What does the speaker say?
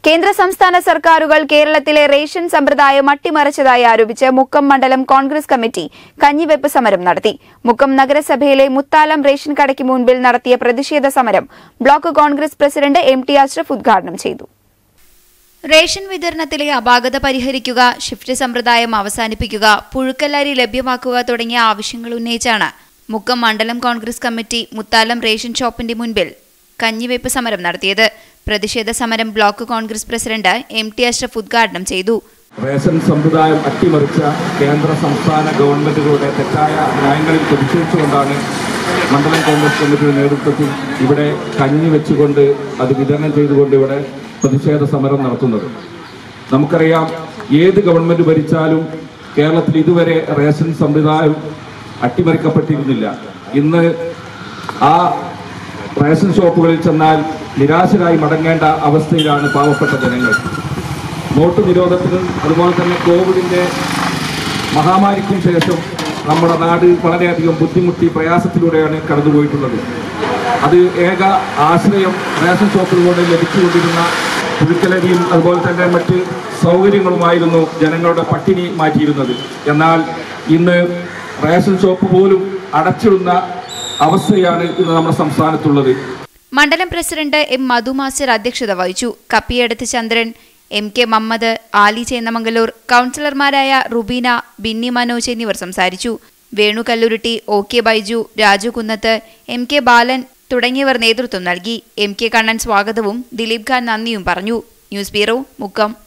കേന്ദ്ര സംസ്ഥാന സർക്കാരുകൾ കേരളത്തിലെ റേഷൻ സമ്പ്രദായം അട്ടിമറിച്ചതായി ആരോപിച്ച് മുക്കം മണ്ഡലം കോൺഗ്രസ് കമ്മിറ്റി കഞ്ഞിവെപ്പ് സമരം നടത്തി മുക്കം നഗരസഭയിലെ മുത്താലം റേഷൻ കടയ്ക്ക് മുൻപിൽ നടത്തിയ പ്രതിഷേധ സമരം block Congress president M T Ashraf ഉദ്ഘാടനം ചെയ്തു റേഷൻ വിതരണത്തിലെ അപാകത പരിഹരിക്കുക ഷിഫ്റ്റ് സമ്പ്രദായം അവസാനിപ്പിക്കുക പുഴുക്കലരി ലഭ്യമാക്കുക തുടങ്ങിയ ആവശ്യങ്ങൾ ഉന്നയിച്ചാണ് മുക്കം മണ്ഡലം കോൺഗ്രസ് കമ്മിറ്റി മുത്താലം റേഷൻ ഷോപ്പിന്റെ മുൻപിൽ കഞ്ഞിവയ്പ് സമരം നടത്തിയത് പ്രതിഷേധ സമരം block Congress president M T Ashraf ഉദ്ഘാടനം ചെയ്തു റേഷൻ സമ്പ്രദായം അട്ടിമറിച്ച കേന്ദ്ര സംസ്ഥാന ഗവൺമെന്റുകളുടെ തെറ്റായ നയങ്ങളിൽ പ്രതിഷേധിച്ചുകൊണ്ടാണ് മണ്ഡലം കോൺഗ്രസ് കമ്മിറ്റിയുടെ നേതൃത്വത്തിൽ ഇവിടെ കഞ്ഞി വെച്ചുകൊണ്ട് അത് വിതരണം ചെയ്തുകൊണ്ട് ഇവിടെ പ്രതിഷേധ സമരം നടത്തുന്നത് നമുക്കറിയാം ഏത് ഗവൺമെന്റ് ഭരിച്ചാലും കേരളത്തിൽ ഇതുവരെ റേഷൻ സമ്പ്രദായം അട്ടിമറിക്കപ്പെട്ടിരുന്നില്ല ഇന്ന് ആ റേഷൻ ഷോപ്പുകളിൽ ചെന്നാൽ നിരാശരായി മടങ്ങേണ്ട അവസ്ഥയിലാണ് പാവപ്പെട്ട ജനങ്ങൾ നോട്ട് നിരോധത്തിനും അതുപോലെ തന്നെ കോവിഡിന്റെ മഹാമാരിക്കും ശേഷം നമ്മുടെ നാട് വളരെയധികം ബുദ്ധിമുട്ടി പ്രയാസത്തിലൂടെയാണ് കടന്നുപോയിട്ടുള്ളത് അത് ഏക ആശ്രയം റേഷൻ ഷോപ്പുകളിലൂടെ ലഭിച്ചുകൊണ്ടിരുന്ന പുഴുക്കലരിയും അതുപോലെ തന്നെ മറ്റ് സൗകര്യങ്ങളുമായിരുന്നു ജനങ്ങളുടെ പട്ടിണി മാറ്റിയിരുന്നത് എന്നാൽ ഇന്ന് റേഷൻ ഷോപ്പ് പോലും അടച്ചിടുന്ന അവസ്ഥയാണ് ഇന്ന് നമ്മുടെ സംസ്ഥാനത്തുള്ളത് മണ്ഡലം പ്രസിഡന്റ് എം മധുമാസ്റ്റർ അധ്യക്ഷത വഹിച്ചു കപ്പിയടത്ത് ചന്ദ്രൻ എം കെ മമ്മദ് ആലി ചേന്നമംഗലൂർ കൗൺസിലർമാരായ റുബീന ബിന്നി മനോജ് എന്നിവർ സംസാരിച്ചു Venu Kalluruty O K Baiju Raju Kunnath M K Balan തുടങ്ങിയവർ നേതൃത്വം നൽകി എം കെ കണ്ണൻ സ്വാഗതവും ദിലീപ് ഖാൻ നന്ദിയും പറഞ്ഞു ന്യൂസ് ബ്യൂറോ മുക്കം